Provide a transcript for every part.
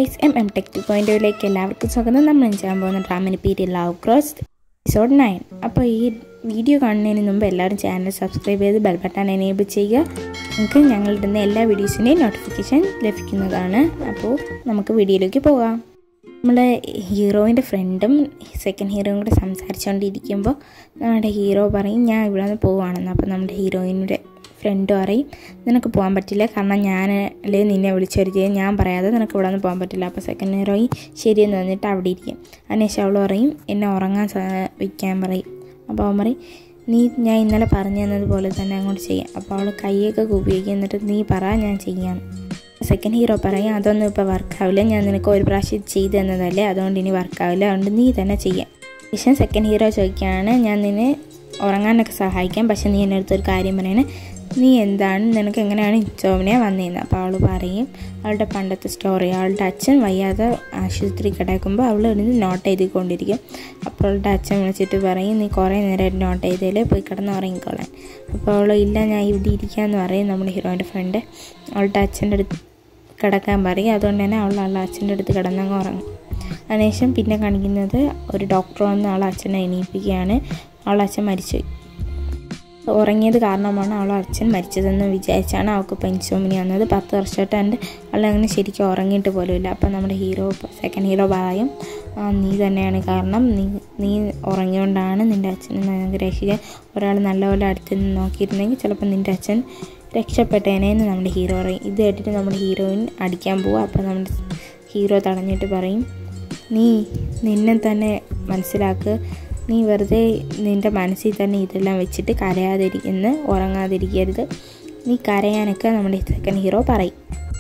guys M M tech two പോയിന്റിലേക്ക് എല്ലാവർക്കും സ്വാഗതം നമ്മൾ ചെയ്യാൻ പോകുന്ന ഡ്രാമിന് period love cross episode nine അപ്പോൾ ഈ വീഡിയോ കാണുന്നതിന് മുമ്പ് എല്ലാവരും ചാനൽ സബ്സ്ക്രൈബ് ചെയ്ത് ബെൽ ബട്ടൺ എനേബിൾ ചെയ്യുക നിങ്ങൾക്ക് ഞങ്ങളിടുന്ന എല്ലാ വീഡിയോസിൻ്റെയും നോട്ടിഫിക്കേഷൻ ലഭിക്കുന്നതാണ് അപ്പോൾ നമുക്ക് വീഡിയോയിലേക്ക് പോകാം നമ്മുടെ ഹീറോയിൻ്റെ ഫ്രണ്ടും സെക്കൻഡ് ഹീറോയും കൂടെ സംസാരിച്ചുകൊണ്ടിരിക്കുമ്പോൾ നമ്മുടെ ഹീറോ പറയും ഞാൻ ഇവിടെ നിന്ന് പോവുകയാണെന്ന് അപ്പോൾ നമ്മുടെ ഹീറോയിൻ്റെ ഫ്രണ്ട് പറയും നിനക്ക് പോകാൻ പറ്റില്ല കാരണം ഞാൻ അല്ലെങ്കിൽ നിന്നെ വിളിച്ചൊരുത്തിയത് ഞാൻ പറയാതെ നിനക്ക് ഇവിടെ നിന്ന് പോകാൻ പറ്റില്ല അപ്പോൾ സെക്കൻഡ് ഹീറോയും ശരിയെന്ന് പറഞ്ഞിട്ട് അവിടെ ഇരിക്കും അതിനുശേഷം അവൾ പറയും എന്നെ ഉറങ്ങാൻ വയ്ക്കാൻ പറയും അപ്പോൾ അവൻ പറയും നീ ഞാൻ ഇന്നലെ പറഞ്ഞു തന്നതുപോലെ തന്നെ അങ്ങോട്ട് ചെയ്യാം അപ്പോൾ അവൾ കൈയൊക്കെ ഉപയോഗിക്കും എന്നിട്ട് നീ പറ ഞാൻ ചെയ്യാം സെക്കൻഡ് ഹീറോ പറയും അതൊന്നും ഇപ്പോൾ വർക്കാവില്ല ഞാൻ നിനക്ക് ഒരു പ്രാവശ്യം ചെയ്തു തന്നതല്ലേ അതുകൊണ്ട് ഇനി വർക്കാവില്ല അതുകൊണ്ട് നീ തന്നെ ചെയ്യാം ശേഷം സെക്കൻഡ് ഹീറോ ചോദിക്കുകയാണ് ഞാൻ നിന്നെ ഉറങ്ങാനൊക്കെ സഹായിക്കാം പക്ഷെ നീ എൻ്റെ അടുത്തൊരു കാര്യം പറയണേ നീ എന്താണ് നിനക്ക് എങ്ങനെയാണ് ഇൻസോമിനിയ വന്നതെന്ന് അപ്പോൾ അവൾ പറയും അവളുടെ പണ്ടത്തെ സ്റ്റോറി അവളുടെ അച്ഛൻ വയ്യാതെ ആശുപത്രി കിടക്കുമ്പോൾ അവൾ ഇരുന്ന് നോട്ട് എഴുതിക്കൊണ്ടിരിക്കും അപ്പോൾ അവളുടെ അച്ഛൻ വിളിച്ചിട്ട് പറയും നീ കുറേ നേരം നോട്ട് എഴുതിയല്ലേ പോയി കിടന്ന് ഉറങ്ങിക്കോളാൻ അപ്പോൾ അവൾ ഇല്ല ഞാൻ ഇവിടെ ഇരിക്കാമെന്ന് പറയും നമ്മുടെ ഹീറോയിൻ്റെ ഫ്രണ്ട് അവളുടെ അച്ഛൻ്റെ അടുത്ത് കിടക്കാൻ പറയും അതുകൊണ്ട് തന്നെ അവൾ അവളുടെ അച്ഛൻ്റെ അടുത്ത് കിടന്നങ്ങ് ഉറങ്ങും അതിനുശേഷം പിന്നെ കാണിക്കുന്നത് ഒരു ഡോക്ടർ വന്ന് അവളെ അച്ഛനെ എണീപ്പിക്കുകയാണ് അവളെ അച്ഛൻ മരിച്ചുപോയി ഉറങ്ങിയത് കാരണമാണ് അവൾ അച്ഛൻ മരിച്ചതെന്ന് വിചാരിച്ചാണ് അവൾക്ക് പെൻസോമിനി വന്നത് പത്ത് വർഷമായിട്ട് എൻ്റെ അവളങ്ങനെ ശരിക്കും ഉറങ്ങിയിട്ട് പോലുമില്ല അപ്പം നമ്മുടെ ഹീറോ സെക്കൻഡ് ഹീറോ പറയും ആ നീ തന്നെയാണ് കാരണം നീ നീ ഉറങ്ങിയോണ്ടാണ് നിൻ്റെ അച്ഛനെ നിനക്ക് രക്ഷിക്കാൻ ഒരാൾ നല്ലപോലെ അടുത്ത് നിന്ന് നോക്കിയിരുന്നെങ്കിൽ ചിലപ്പോൾ നിൻ്റെ അച്ഛൻ രക്ഷപ്പെട്ടേനെ എന്ന് നമ്മുടെ ഹീറോ പറയും ഇത് കേട്ടിട്ട് നമ്മുടെ ഹീറോയിൻ അടിക്കാൻ പോവുക അപ്പോൾ നമ്മുടെ ഹീറോ തടഞ്ഞിട്ട് പറയും നീ നിന്നെ തന്നെ മനസ്സിലാക്ക് നീ വെറുതെ നിൻ്റെ മനസ്സിൽ തന്നെ ഇതെല്ലാം വെച്ചിട്ട് കരയാതിരിക്കുന്ന ഉറങ്ങാതിരിക്കരുത് നീ കരയാനൊക്കെ നമ്മുടെ സെക്കൻഡ് ഹീറോ പറയും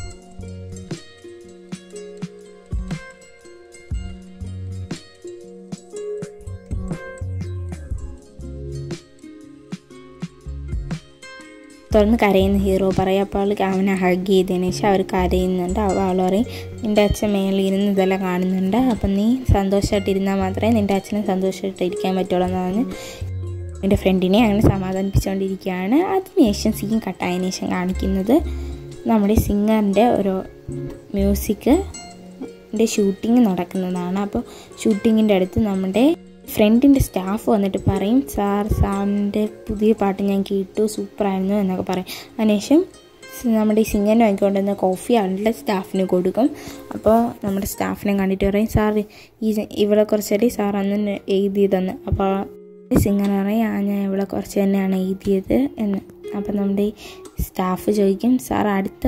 തുറന്ന് കരയുന്ന ഹീറോ പറയും അപ്പോൾ അവൾക്ക് അവനെ ഹഗ് ചെയ്തതിന് ശേഷം അവർ കരയുന്നുണ്ട് അവൾ പറയും നിൻ്റെ അച്ഛൻ മേളിൽ ഇരുന്ന് ഇതെല്ലാം കാണുന്നുണ്ട് അപ്പം നീ സന്തോഷമായിട്ടിരുന്നാൽ മാത്രമേ നിൻ്റെ അച്ഛനും സന്തോഷമായിട്ട് ഇരിക്കാൻ പറ്റുള്ളൂ എന്ന് പറഞ്ഞ് എൻ്റെ ഫ്രണ്ടിനെ അങ്ങനെ സമാധാനിപ്പിച്ചുകൊണ്ടിരിക്കുകയാണ് അതിനുശേഷം സീൻ കട്ടായതിനു ശേഷം കാണിക്കുന്നത് നമ്മുടെ സിംഗറിൻ്റെ ഒരു മ്യൂസിക് ഷൂട്ടിങ് നടക്കുന്നതാണ് അപ്പോൾ ഷൂട്ടിങ്ങിൻ്റെ അടുത്ത് നമ്മുടെ ഫ്രണ്ടിൻ്റെ സ്റ്റാഫ് വന്നിട്ട് പറയും സാർ സാറിൻ്റെ പുതിയ പാട്ട് ഞാൻ കേട്ടു സൂപ്പറായിരുന്നു എന്നൊക്കെ പറയും അതിനുശേഷം നമ്മുടെ ഈ സിംഗറിന് വാങ്ങിക്കൊണ്ടുവന്ന കോഫി അവളുടെ സ്റ്റാഫിന് കൊടുക്കും അപ്പോൾ നമ്മുടെ സ്റ്റാഫിനെ കണ്ടിട്ട് പറയും സാർ ഈ ഇവിടെ കുറച്ചടി സാർ അന്ന് എഴുതിയതെന്ന് അപ്പോൾ സിംഗർ പറയും ആ ഞാൻ ഇവിടെ കുറച്ച് തന്നെയാണ് എഴുതിയത് എന്ന് അപ്പോൾ നമ്മുടെ ഈ സ്റ്റാഫ് ചോദിക്കും സാർ അടുത്ത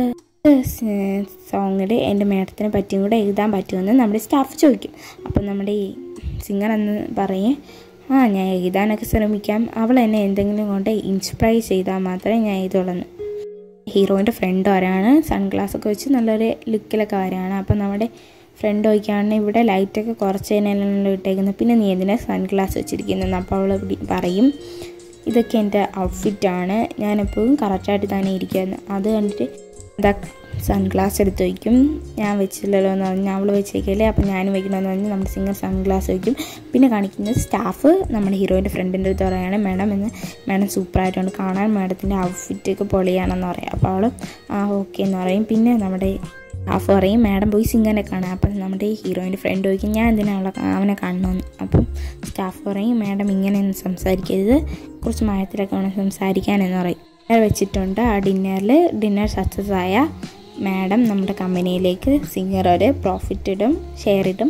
സോങ്ങിൽ എൻ്റെ മേഡത്തിനെ പറ്റിയും കൂടെ എഴുതാൻ പറ്റുമെന്ന് നമ്മുടെ സ്റ്റാഫ് ചോദിക്കും അപ്പം നമ്മുടെ ഈ സിംഗർ എന്ന് പറയും ആ ഞാൻ എഴുതാനൊക്കെ ശ്രമിക്കാം അവൾ എന്നെ എന്തെങ്കിലും കൊണ്ട് ഇൻസ്പയർ ചെയ്താൽ മാത്രമേ ഞാൻ എഴുതുള്ളൂ ഹീറോയിൻ്റെ ഫ്രണ്ട് വരാണ് സൺഗ്ലാസ് ഒക്കെ വെച്ച് നല്ലൊരു ലുക്കിലൊക്കെ വരാണ് അപ്പം നമ്മുടെ ഫ്രണ്ട് നോക്കിയാണ് ഇവിടെ ലൈറ്റൊക്കെ കുറച്ച് തന്നെയല്ലോ ഇട്ടേക്കുന്നത് പിന്നെ നീ എന്തിനാ സൺഗ്ലാസ് വെച്ചിരിക്കുന്നത് അപ്പോൾ അവൾ പറയും ഇതൊക്കെ എൻ്റെ ഔട്ട്ഫിറ്റാണ് ഞാനെപ്പോഴും കറക്റ്റായിട്ട് തന്നെ ഇരിക്കുന്നത് അത് കണ്ടിട്ട് എന്താ സൺഗ്ലാസ് എടുത്ത് വയ്ക്കും ഞാൻ വെച്ചില്ലല്ലോ എന്ന് പറഞ്ഞാൽ അവൾ വെച്ചേക്കല്ലേ അപ്പോൾ ഞാനും വെക്കണമെന്ന് പറഞ്ഞാൽ നമ്മുടെ സിംഗർ സൺഗ്ലാസ് വയ്ക്കും പിന്നെ കാണിക്കുന്നത് സ്റ്റാഫ് നമ്മുടെ ഹീറോയിൻ്റെ ഫ്രണ്ടിൻ്റെ അടുത്ത് പറയുകയാണ് മാഡം എന്ന് മാഡം സൂപ്പറായിട്ടുണ്ട് കാണാൻ മാഡത്തിൻ്റെ ഔട്ട്ഫിറ്റൊക്കെ പൊളിയാണെന്ന് പറയാം അപ്പോൾ അവൾ ആ ഓക്കെ എന്ന് പറയും പിന്നെ നമ്മുടെ സ്റ്റാഫ് പറയും മാഡം പോയി സിംഗറിനെ കാണാം അപ്പം നമ്മുടെ ഹീറോയിൻ്റെ ഫ്രണ്ട് ചോദിക്കും ഞാൻ എന്തിനാ അവളെ അവനെ കാണണമെന്ന് അപ്പം സ്റ്റാഫ് പറയും മാഡം ഇങ്ങനെയൊന്നും സംസാരിക്കരുത് കുറച്ച് മയത്തിലൊക്കെ വേണം സംസാരിക്കാനെന്ന് പറയും ഡിന്നർ വെച്ചിട്ടുണ്ട് ആ ഡിന്നറിൽ ഡിന്നർ സക്സസ് ആയ മാഡം നമ്മുടെ കമ്പനിയിലേക്ക് സിംഗർ ഒരു പ്രോഫിറ്റ് ഇടും ഷെയർ ഇടും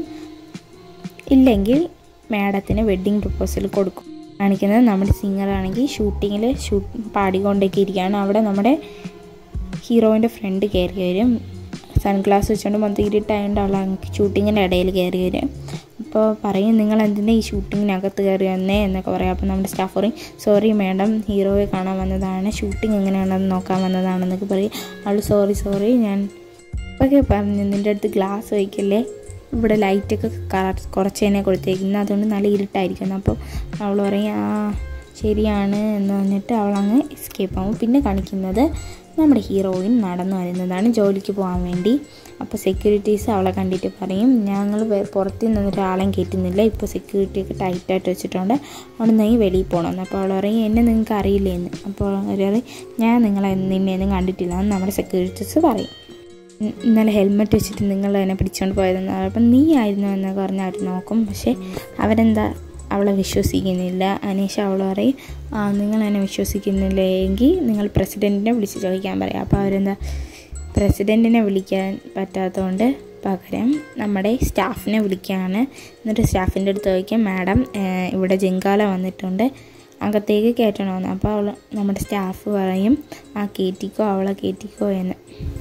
ഇല്ലെങ്കിൽ മാഡത്തിന് വെഡ്ഡിങ് പ്രപ്പോസൽ കൊടുക്കും കാണിക്കുന്നത് നമ്മുടെ സിംഗറാണെങ്കിൽ ഷൂട്ടിങ്ങിൽ ഷൂട്ട് പാടിക്കൊണ്ടൊക്കെ ഇരിക്കുകയാണ് അവിടെ നമ്മുടെ ഹീറോയിൻ്റെ ഫ്രണ്ട് കയറി വരും സൺഗ്ലാസ് വെച്ചുകൊണ്ട് മൊത്തം ഇരുട്ടായതുകൊണ്ട് അവൾ ഷൂട്ടിങ്ങിൻ്റെ ഇടയിൽ കയറി വരും അപ്പോൾ പറയും നിങ്ങൾ എന്തിനാ ഈ ഷൂട്ടിങ്ങിനകത്ത് കയറി വന്നേ എന്നൊക്കെ പറയാം അപ്പോൾ നമ്മുടെ സ്റ്റാഫ് പറയും സോറി മാഡം ഹീറോയെ കാണാൻ വന്നതാണ് ഷൂട്ടിംഗ് എങ്ങനെയാണെന്ന് നോക്കാൻ വന്നതാണെന്നൊക്കെ പറയും അവൾ സോറി സോറി ഞാൻ ഒക്കെ പറഞ്ഞു നിൻ്റെ അടുത്ത് ഗ്ലാസ് വയ്ക്കല്ലേ ഇവിടെ ലൈറ്റൊക്കെ കുറച്ച് തന്നെ കൊടുത്തേക്കുന്നത് അതുകൊണ്ട് നല്ല ഇരുട്ടായിരിക്കുന്നു അപ്പോൾ അവൾ പറയും ആ ശരിയാണ് എന്ന് പറഞ്ഞിട്ട് അവൾ അങ്ങ് എസ്കേപ്പ് ആവും പിന്നെ കാണിക്കുന്നത് നമ്മുടെ ഹീറോയിൻ നടന്നു വരുന്നതാണ് ജോലിക്ക് പോകാൻ വേണ്ടി അപ്പോൾ സെക്യൂരിറ്റീസ് അവളെ കണ്ടിട്ട് പറയും ഞങ്ങൾ പുറത്തു നിന്ന് ഒരാളെയും കയറ്റുന്നില്ല ഇപ്പോൾ സെക്യൂരിറ്റിയൊക്കെ ടൈറ്റായിട്ട് വെച്ചിട്ടുണ്ട് അവിടെ നിന്ന് വെളിയിൽ പോകണമെന്ന് അപ്പോൾ അവൾ പറയും എന്നെ നിങ്ങൾക്ക് അറിയില്ലേ എന്ന് അപ്പോൾ അവർ പറയും ഞാൻ നിങ്ങളെ നിന്നെ ഒന്നും കണ്ടിട്ടില്ല എന്ന് നമ്മുടെ സെക്യൂരിറ്റീസ് പറയും ഇ- ഇന്നലെ ഹെൽമെറ്റ് വെച്ചിട്ട് നിങ്ങൾ എന്നെ പിടിച്ചുകൊണ്ട് പോയതെന്ന് അപ്പം നീ ആയിരുന്നു എന്നൊക്കെ പറഞ്ഞ് അവർ നോക്കും പക്ഷേ അവരെന്താ അവളെ വിശ്വസിക്കുന്നില്ല അനീഷ അവൾ പറയും ആ നിങ്ങൾ എന്നെ വിശ്വസിക്കുന്നില്ല എങ്കിൽ നിങ്ങൾ പ്രസിഡൻറ്റിനെ വിളിച്ച് ചോദിക്കാൻ പറയാം അപ്പോൾ അവരെന്താ പ്രസിഡൻറ്റിനെ വിളിക്കാൻ പറ്റാത്തതുകൊണ്ട് പകരം നമ്മുടെ സ്റ്റാഫിനെ വിളിക്കുകയാണ് എന്നിട്ട് സ്റ്റാഫിൻ്റെ അടുത്ത് ചോദിക്കും മാഡം ഏഹ്, ഇവിടെ ജിങ്കാല വന്നിട്ടുണ്ട് അകത്തേക്ക് കയറ്റണമെന്ന് അപ്പോൾ അവൾ നമ്മുടെ സ്റ്റാഫ് പറയും ആ കയറ്റിക്കോ അവളെ കയറ്റിക്കോ എന്ന്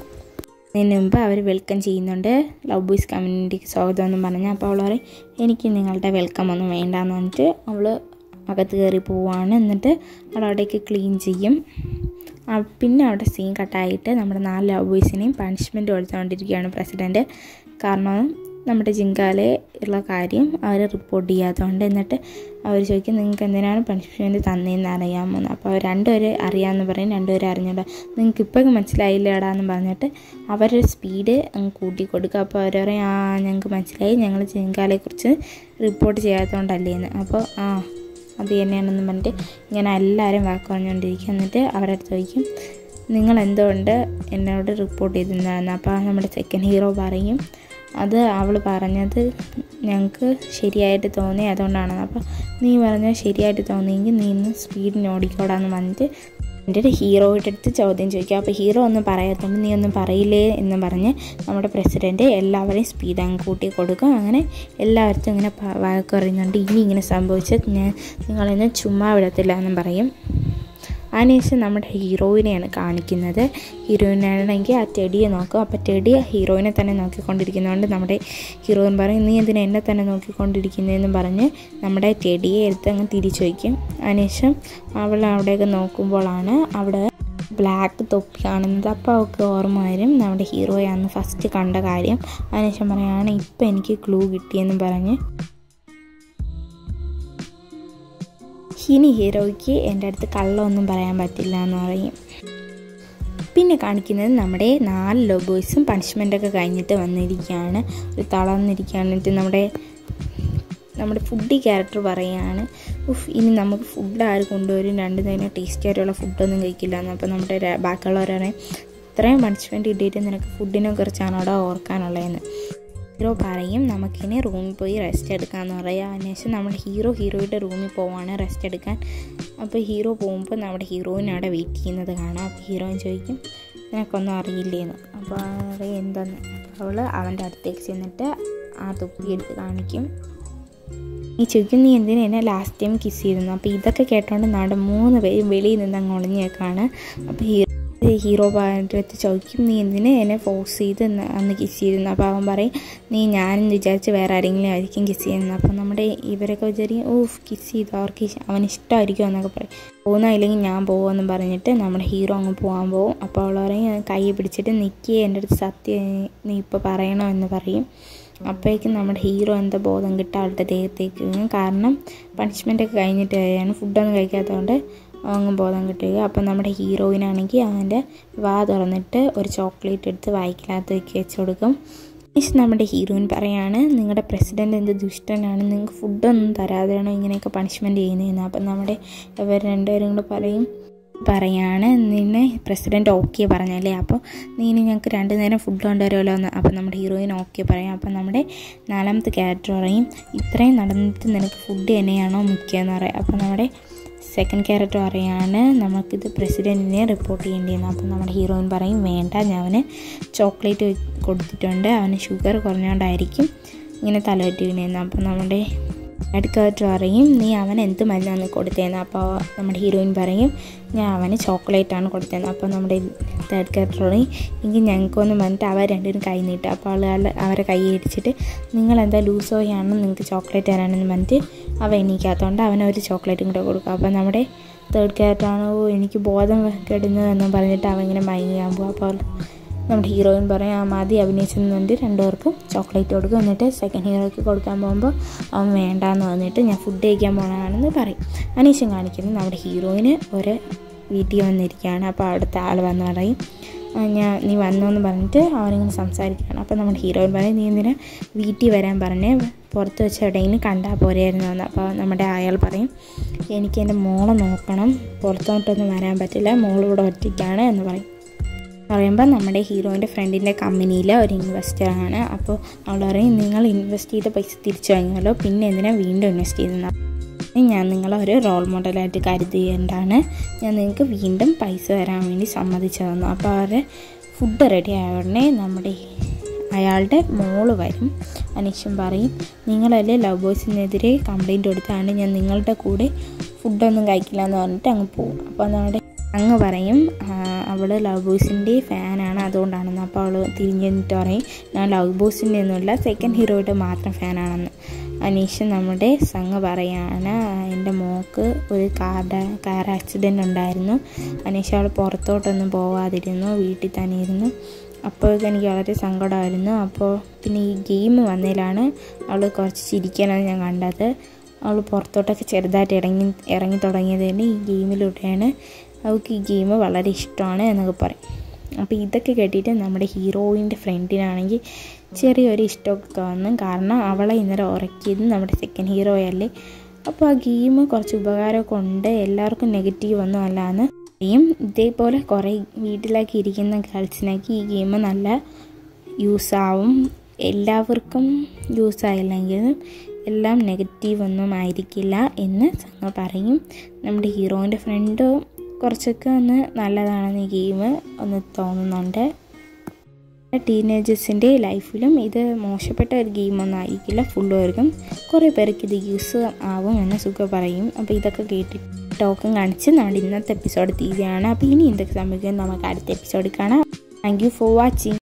അതിന് മുമ്പ് അവർ വെൽക്കം ചെയ്യുന്നുണ്ട് ലവ് ബോയ്സ് കമ്മ്യൂണിറ്റിക്ക് സ്വാഗതം എന്ന് പറഞ്ഞ് അപ്പോൾ അവൾ പറയും എനിക്ക് നിങ്ങളുടെ വെൽക്കം ഒന്നും വേണ്ടാന്ന് പറഞ്ഞിട്ട് അവൾ അകത്ത് കയറി പോവാണ് എന്നിട്ട് അവൾ അവിടേക്ക് ക്ലീൻ ചെയ്യും ആ, പിന്നെ അവിടെ സീൻ കട്ടായിട്ട് നമ്മുടെ നാല് ലവ് ബോയ്സിനെയും പണിഷ്മെൻറ്റ് കൊടുത്തുകൊണ്ടിരിക്കുകയാണ് പ്രസിഡൻറ്റ് കാരണം നമ്മുടെ ജിങ്കാലെ ഉള്ള കാര്യം അവർ റിപ്പോർട്ട് ചെയ്യാത്തതുകൊണ്ട് എന്നിട്ട് അവർ ചോദിക്കും നിങ്ങൾക്ക് എന്തിനാണ് പണിഷ്മെൻറ്റ് തന്നതെന്ന് അറിയാമോ എന്ന് അപ്പോൾ അവർ രണ്ടുപേര് അറിയാമെന്ന് പറയും രണ്ടുപേരും അറിഞ്ഞൂടാ നിങ്ങൾക്ക് ഇപ്പോഴും മനസ്സിലായില്ലടാ എന്ന് പറഞ്ഞിട്ട് അവരുടെ സ്പീഡ് അങ്ങ് കൂട്ടി കൊടുക്കുക അപ്പോൾ അവർ പറയും ആ ഞങ്ങൾക്ക് മനസ്സിലായി ഞങ്ങൾ ജിങ്കാലയെക്കുറിച്ച് റിപ്പോർട്ട് ചെയ്യാത്തതുകൊണ്ടല്ലേ എന്ന് അപ്പോൾ ആ അത് തന്നെയാണെന്ന് പറഞ്ഞിട്ട് ഇങ്ങനെ എല്ലാവരും വാക്ക് പറഞ്ഞുകൊണ്ടിരിക്കും എന്നിട്ട് അവരുടെ അടുത്ത് ചോദിക്കും നിങ്ങൾ എന്തുകൊണ്ട് എന്നോട് റിപ്പോർട്ട് ചെയ്തിരുന്നതെന്ന് അപ്പോൾ നമ്മുടെ സെക്കൻഡ് ഹീറോ പറയും അത് അവൾ പറഞ്ഞത് ഞങ്ങൾക്ക് ശരിയായിട്ട് തോന്നി അതുകൊണ്ടാണെന്ന് അപ്പോൾ നീ പറഞ്ഞത് ശരിയായിട്ട് തോന്നിയെങ്കിൽ നീ ഇന്ന് സ്പീഡിന് ഓടിക്കോടാന്ന് പറഞ്ഞിട്ട് എൻ്റെ ഒരു ഹീറോയുടെ അടുത്ത് ചോദ്യം ചോദിക്കുക അപ്പോൾ ഹീറോ ഒന്നും പറയാത്തതുകൊണ്ട് നീ ഒന്നും പറയില്ലേ എന്ന് പറഞ്ഞ് നമ്മുടെ പ്രസിഡൻറ്റ് എല്ലാവരെയും സ്പീഡ് അങ്ങ് കൂട്ടി കൊടുക്കും അങ്ങനെ എല്ലാവർക്കും ഇങ്ങനെ പ- വഴക്ക് പറയുന്നുണ്ട് ഇനി ഇങ്ങനെ സംഭവിച്ചത് ഞാൻ നിങ്ങളിന്ന് ചുമ്മാ വിടത്തില്ല എന്നും പറയും അതിനുശേഷം നമ്മുടെ ഹീറോയിനെയാണ് കാണിക്കുന്നത് ഹീറോയിനാണെങ്കിൽ ആ ടെഡിയെ നോക്കും അപ്പോൾ ടെഡി ഹീറോയിനെ തന്നെ നോക്കിക്കൊണ്ടിരിക്കുന്നതുകൊണ്ട് നമ്മുടെ ഹീറോയിൻ പറയും നീ എന്തിനാ എന്നെ തന്നെ നോക്കിക്കൊണ്ടിരിക്കുന്നതെന്ന് പറഞ്ഞ് നമ്മുടെ ടെഡിയെ എടുത്ത് അങ്ങ് തിരിച്ചു വയ്ക്കും അതിനുശേഷം അവൾ അവിടെയൊക്കെ നോക്കുമ്പോഴാണ് അവിടെ ബ്ലാക്ക് തൊപ്പി കാണുന്നത് അപ്പോൾ അവൾക്ക് ഓർമ്മ വരും നമ്മുടെ ഹീറോയാന്ന് ഫസ്റ്റ് കണ്ട കാര്യം അതിനുശേഷം പറയാണ് ഇപ്പം എനിക്ക് ക്ലൂ കിട്ടിയെന്ന് പറഞ്ഞ് ഇനി ഹീറോയ്ക്ക് എൻ്റെ അടുത്ത് കള്ളമൊന്നും പറയാൻ പറ്റില്ല എന്ന് പറയും പിന്നെ കാണിക്കുന്നത് നമ്മുടെ നാല് ലോബോയ്സും പണിഷ്മെൻ്റൊക്കെ കഴിഞ്ഞിട്ട് വന്നിരിക്കുകയാണ് ഒരു തളർന്നിരിക്കുകയാണ് എന്നിട്ട് നമ്മുടെ നമ്മുടെ ഫുഡി ക്യാരക്ടർ പറയുകയാണ് ഉഫ് ഇനി നമുക്ക് ഫുഡ് ആര് കൊണ്ടുവരും രണ്ട് നേരം ടേസ്റ്റി ആയിട്ടുള്ള ഫുഡൊന്നും കഴിക്കില്ല എന്ന് അപ്പോൾ നമ്മുടെ ര- ബാക്കിയുള്ളവരാണ് ഇത്രയും പണിഷ്മെൻറ്റ് കിട്ടിയിട്ട് നിനക്ക് ഫുഡിനെ കുറിച്ചാണോടാ ഓർക്കാനുള്ളതെന്ന് ഹീറോ പറയും നമുക്കിനി റൂമിൽ പോയി റെസ്റ്റ് എടുക്കാമെന്ന് പറയാം അതിനുശേഷം നമ്മുടെ ഹീറോ ഹീറോയുടെ റൂമിൽ പോവാണ് റെസ്റ്റ് എടുക്കാൻ അപ്പോൾ ഹീറോ പോകുമ്പോൾ നമ്മുടെ ഹീറോയിൻ അവിടെ വെയിറ്റ് ചെയ്യുന്നത് കാണാം അപ്പോൾ ഹീറോയിൻ ചോദിക്കും നിനക്കൊന്നും അറിയില്ലേന്ന് അപ്പോൾ പറയും എന്തെന്ന് അവൾ അവൻ്റെ അടുത്തേക്ക് ചെന്നിട്ട് ആ തൊപ്പി എടുത്ത് കാണിക്കും നീ ചോദിക്കും നീ എന്തിനാ എന്നെ ലാസ്റ്റ് ടൈം കിസ് ചെയ്തിരുന്നു അപ്പോൾ ഇതൊക്കെ കേട്ടോണ്ട് നാട് മൂന്ന് പേരും വെളിയിൽ നിന്ന് അങ്ങ് ഒളിഞ്ഞേക്കാണ് അപ്പോൾ ഹീറോ ഹീറോ പാൻ്റെ അടുത്ത് ചോദിക്കും നീ എന്തിന് എന്നെ ഫോഴ്സ് ചെയ്ത് ഇന്ന് അന്ന് കിസ് ചെയ്തിരുന്നു അപ്പോൾ അവൻ പറയും നീ ഞാനും വിചാരിച്ച് വേറെ ആരെങ്കിലും ആയിരിക്കും കിസ് ചെയ്യുന്നത് അപ്പോൾ നമ്മുടെ ഇവരൊക്കെ വിചാരിക്കും ഓഫ് കിസ് ചെയ്തു അവർക്ക് ഇഷ്- അവന് ഇഷ്ടമായിരിക്കും എന്നൊക്കെ പറയും പോകുന്നില്ലെങ്കിൽ ഞാൻ പോകുമെന്ന് പറഞ്ഞിട്ട് നമ്മുടെ ഹീറോ അങ്ങ് പോകാൻ പോകും അപ്പോൾ അവൾ പറയും കൈ പിടിച്ചിട്ട് നിൽക്കി എൻ്റെ അടുത്ത് സത്യം നീ ഇപ്പോൾ പറയണോ എന്ന് പറയും അപ്പോഴേക്കും നമ്മുടെ ഹീറോ എന്താ ബോധം കിട്ടുക അവളുടെ ദേഹത്തേക്ക് വീഴും കാരണം പണിഷ്മെൻ്റ് ഒക്കെ കഴിഞ്ഞിട്ട് വരികയാണ് ഫുഡൊന്നും കഴിക്കാത്തതുകൊണ്ട് അങ്ങ് ബോധം കിട്ടുക അപ്പം നമ്മുടെ ഹീറോയിനാണെങ്കിൽ അവൻ്റെ വാ തുറന്നിട്ട് ഒരു ചോക്ലേറ്റ് എടുത്ത് വായിക്കകത്ത് വെച്ച് വെച്ച് കൊടുക്കും ശേഷം നമ്മുടെ ഹീറോയിൻ പറയാണ് നിങ്ങളുടെ പ്രസിഡൻ്റ് എന്ത് ദുഷ്ടനാണ് നിങ്ങൾക്ക് ഫുഡൊന്നും തരാതെയാണോ ഇങ്ങനെയൊക്കെ പണിഷ്മെൻറ്റ് ചെയ്യുന്നതെന്ന് അപ്പം നമ്മുടെ ഇവർ രണ്ടുപേരും കൂടെ പറയും പറയാണ് നിന്നെ പ്രസിഡൻറ്റ് ഓക്കെ പറഞ്ഞല്ലേ അപ്പോൾ നീ ഇനി ഞങ്ങൾക്ക് രണ്ട് നേരം ഫുഡ് കൊണ്ടുവരുമല്ലോ എന്ന് അപ്പോൾ നമ്മുടെ ഹീറോയിൻ ഓക്കെ പറയാം അപ്പോൾ നമ്മുടെ നാലാമത്തെ ക്യാരക്ടർ പറയും ഇത്രയും നടന്നിട്ട് നിനക്ക് ഫുഡ് തന്നെയാണോ മുഖ്യമെന്ന് പറയാം അപ്പോൾ നമ്മുടെ സെക്കൻഡ് ക്യാരക്ടർ പറയാണ് നമുക്കിത് പ്രസിഡൻറ്റിനെ റിപ്പോർട്ട് ചെയ്യേണ്ടിയെന്ന് അപ്പോൾ നമ്മുടെ ഹീറോയിൻ പറയും വേണ്ട ഞാൻ അവന് ചോക്ലേറ്റ് കൊടുത്തിട്ടുണ്ട് അവന് ഷുഗർ കുറഞ്ഞുകൊണ്ടായിരിക്കും ഇങ്ങനെ തലവറ്റി വീണേന്ന് അപ്പോൾ നമ്മുടെ തേർഡ് ക്യാരക്ടർ പറയും നീ അവൻ എന്ത് മരുന്നാണ് കൊടുത്തതെന്ന് അപ്പോൾ നമ്മുടെ ഹീറോയിൻ പറയും ഞാൻ അവന് ചോക്ലേറ്റാണ് കൊടുത്തതെന്ന് അപ്പോൾ നമ്മുടെ തേർഡ് ക്യാരക്ടർ പറയും എങ്കിൽ ഞങ്ങൾക്കൊന്ന് പറഞ്ഞിട്ട് അവർ രണ്ടുപേരും കൈ നീട്ടും അപ്പോൾ ആളുകൾ അവരെ കൈ ഇടിച്ചിട്ട് നിങ്ങൾ എന്താ ലൂസോയാണെന്ന് നിങ്ങൾക്ക് ചോക്ലേറ്റ് തരാനെന്ന് പറഞ്ഞിട്ട് അവൻ എണീക്കാത്തതുകൊണ്ട് അവന് ഒരു ചോക്ലേറ്റും കൂടെ കൊടുക്കും അപ്പോൾ നമ്മുടെ തേർഡ് ക്യാരക്ടറാണ് ഓ എനിക്ക് ബോധം കെടുന്നതെന്നും പറഞ്ഞിട്ട് അവൻ ഇങ്ങനെ മയങ്ങിയാൻ പോകും അപ്പോൾ നമ്മുടെ ഹീറോയിൻ പറയും ആ മതി അഭിനയിച്ചെന്നുണ്ട് രണ്ടുപേർക്കും ചോക്ലേറ്റ് കൊടുക്കും എന്നിട്ട് സെക്കൻഡ് ഹീറോയ്ക്ക് കൊടുക്കാൻ പോകുമ്പോൾ അവൻ വേണ്ടാന്ന് പറഞ്ഞിട്ട് ഞാൻ ഫുഡ് കഴിക്കാൻ പോകണമെന്ന് പറയും അനീശം കാണിക്കുന്നത് നമ്മുടെ ഹീറോയിന് ഒരു വീട്ടിൽ വന്നിരിക്കുകയാണ് അപ്പോൾ അവിടുത്തെ ആൾ വന്ന് പറയും "ആ, ഞാൻ നീ വന്നോ എന്ന് പറഞ്ഞിട്ട് അവരിങ്ങനെ സംസാരിക്കുകയാണ് അപ്പോൾ നമ്മുടെ ഹീറോയിൻ പറയും നീ എന്തിനാ വീട്ടിൽ വരാൻ പറഞ്ഞ് പുറത്ത് വെച്ച് എവിടെയെങ്കിലും കണ്ടാൽ പോരായിരുന്നു എന്ന് അപ്പോൾ നമ്മുടെ അയാൾ പറയും എനിക്ക് എൻ്റെ മോളെ നോക്കണം പുറത്തോട്ടൊന്നും വരാൻ പറ്റില്ല മോളിവിടെ ഒറ്റയ്ക്കാണ് എന്ന് പറയും പറയുമ്പോൾ നമ്മുടെ ഹീറോയിൻ്റെ ഫ്രണ്ടിൻ്റെ കമ്പനിയിലെ ഒരു ഇൻവെസ്റ്ററാണ് അപ്പോൾ അവൾ പറയും നിങ്ങൾ ഇൻവെസ്റ്റ് ചെയ്ത പൈസ തിരിച്ചു വാങ്ങിയല്ലോ പിന്നെ എന്തിനാണ് വീണ്ടും ഇൻവെസ്റ്റ് ചെയ്യുന്നത് ഞാൻ നിങ്ങളെ ഒരു റോൾ മോഡലായിട്ട് കരുതിയതുകൊണ്ടാണ് ഞാൻ നിങ്ങൾക്ക് വീണ്ടും പൈസ തരാൻ വേണ്ടി സമ്മതിച്ചു തന്നു അപ്പോൾ അവരുടെ ഫുഡ് റെഡി ആയ ഉടനെ നമ്മുടെ അയാളുടെ മോള് വരും അനീഷൻ പറയും നിങ്ങളല്ലേ ലവ് ബോയ്സിനെതിരെ കംപ്ലൈൻറ്റ് കൊടുത്താണ് ഞാൻ നിങ്ങളുടെ കൂടെ ഫുഡൊന്നും കഴിക്കില്ല എന്ന് പറഞ്ഞിട്ട് അങ്ങ് പോകും അപ്പോൾ നമ്മുടെ അങ്ങ് പറയും അവൾ ലവ് ബോയ്സിൻ്റെ ഫാനാണ് അതുകൊണ്ടാണെന്ന് അപ്പോൾ അവൾ തിരിഞ്ഞിട്ട് പറയും ഞാൻ ലവ് ബോയ്സിൻ്റെ ഒന്നുമില്ല സെക്കൻഡ് ഹീറോയുടെ മാത്രം ഫാനാണെന്ന് അനീഷ് നമ്മുടെ സംഘ പറയാണ് എൻ്റെ മോക്ക് ഒരു കാറുടെ കാർ ആക്സിഡൻ്റ് ഉണ്ടായിരുന്നു അനീഷ് അവൾ പുറത്തോട്ടൊന്നും പോകാതിരുന്നു വീട്ടിൽ തന്നെ ഇരുന്നു അപ്പോഴൊക്കെ എനിക്ക് വളരെ സങ്കടമായിരുന്നു അപ്പോൾ പിന്നെ ഈ ഗെയിം വന്നതിലാണ് അവൾ കുറച്ച് ചിരിക്കാനാണ് ഞാൻ കണ്ടത് അവൾ പുറത്തോട്ടൊക്കെ ചെറുതായിട്ട് ഇറങ്ങി ഇറങ്ങി തുടങ്ങിയത് തന്നെ ഈ ഗെയിമിലൂടെയാണ് അവൾക്ക് ഈ ഗെയിം വളരെ ഇഷ്ടമാണ് എന്നൊക്കെ പറയും അപ്പോൾ ഇതൊക്കെ കേട്ടിട്ട് നമ്മുടെ ഹീറോയിൻ്റെ ഫ്രണ്ടിനാണെങ്കിൽ ചെറിയൊരു ഇഷ്ടമൊക്കെ വന്നു കാരണം അവളെ ഇന്നലെ ഉറക്കിയത് നമ്മുടെ സെക്കൻഡ് ഹീറോയല്ലേ അപ്പോൾ ആ ഗെയിം കുറച്ച് ഉപകാരമൊക്കെ ഉണ്ട് എല്ലാവർക്കും നെഗറ്റീവ് ഒന്നും അല്ലാന്ന് പറയും ഇതേപോലെ കുറേ വീട്ടിലൊക്കെ ഇരിക്കുന്ന ഗേൾസിനൊക്കെ ഈ ഗെയിം നല്ല യൂസ് ആവും എല്ലാവർക്കും യൂസ് ആയില്ലെങ്കിലും എല്ലാം നെഗറ്റീവ് ഒന്നും ആയിരിക്കില്ല എന്ന് സംഘ പറയും നമ്മുടെ ഹീറോയിൻ്റെ ഫ്രണ്ട് കുറച്ചൊക്കെ ഒന്ന് നല്ലതാണെന്ന് ഈ ഗെയിം ഒന്ന് തോന്നുന്നുണ്ട് ടീനേജേഴ്സിൻ്റെ ലൈഫിലും ഇത് മോശപ്പെട്ട ഒരു ഗെയിമൊന്നും ആയിരിക്കില്ല ഫുള്ളുപേർക്കും കുറേ പേർക്ക് ഇത് യൂസ് ആവും എന്ന് സുഖ പറയും അപ്പോൾ ഇതൊക്കെ കേട്ടിട്ട് ടോക്കും കാണിച്ച് നമ്മുടെ ഇന്നത്തെ എപ്പിസോഡ് തീരുകയാണ് അപ്പോൾ ഇനി എന്തൊക്കെ സംഭവിക്കും നമുക്ക് അടുത്ത എപ്പിസോഡിൽ കാണാം താങ്ക് യു ഫോർ വാച്ചിങ്